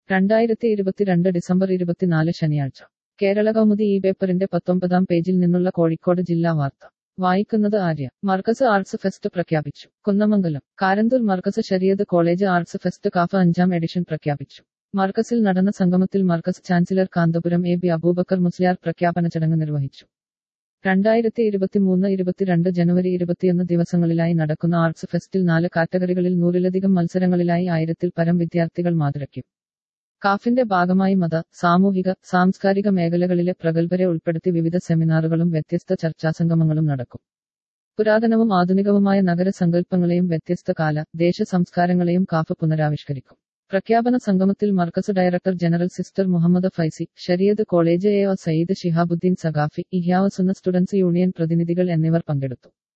രണ്ടായിരത്തി ഇരുപത്തിരണ്ട് ഡിസംബർ ഇരുപത്തിനാല് ശനിയാഴ്ച കേരള കൗമുദി ഈ പേപ്പറിന്റെ പത്തൊമ്പതാം പേജിൽ നിന്നുള്ള കോഴിക്കോട് ജില്ലാ വാർത്ത വായിക്കുന്നത് ആര്യ മർക്കസ് ആർട്സ് ഫെസ്റ്റ് പ്രഖ്യാപിച്ചു Kunnamangalam Karanthur Markaz Shariat college arts fest Kafa അഞ്ചാം എഡിഷൻ പ്രഖ്യാപിച്ചു മർക്കസിൽ നടന്ന സംഗമത്തിൽ Markaz chancellor Kanthapuram A B Abubakar Musliyar പ്രഖ്യാപന ചടങ്ങ് നിർവഹിച്ചു രണ്ടായിരത്തി ഇരുപത്തിമൂന്ന് ഇരുപത്തിരണ്ട് ജനുവരി ഇരുപത്തിയൊന്ന് ദിവസങ്ങളിലായി നടക്കുന്ന ആർട്സ് ഫെസ്റ്റിൽ നാല് കാറ്റഗറികളിൽ നൂറിലധികം മത്സരങ്ങളിലായി ആയിരത്തിൽ പരം വിദ്യാർത്ഥികൾ മാതൃക്കും കാഫിന്റെ ഭാഗമായി മത സാമൂഹിക സാംസ്കാരിക മേഖലകളിലെ പ്രഗത്ഭരെ ഉൾപ്പെടുത്തി വിവിധ സെമിനാറുകളും വ്യത്യസ്ത ചർച്ചാസംഗമങ്ങളും നടക്കും പുരാതനവും ആധുനികവുമായ നഗര സങ്കല്പങ്ങളെയും വ്യത്യസ്ത കാല ദേശ സംസ്കാരങ്ങളെയും കാഫ് പുനരാവിഷ്കരിക്കും പ്രഖ്യാപന സംഗമത്തിൽ മർക്കസ് ഡയറക്ടർ ജനറൽ സിസ്റ്റർ Muhammad Faizi Shariat college A O Sayyid Shihabuddin Saqafi Ihyaussunna students union പ്രതിനിധികൾ എന്നിവർ പങ്കെടുത്തു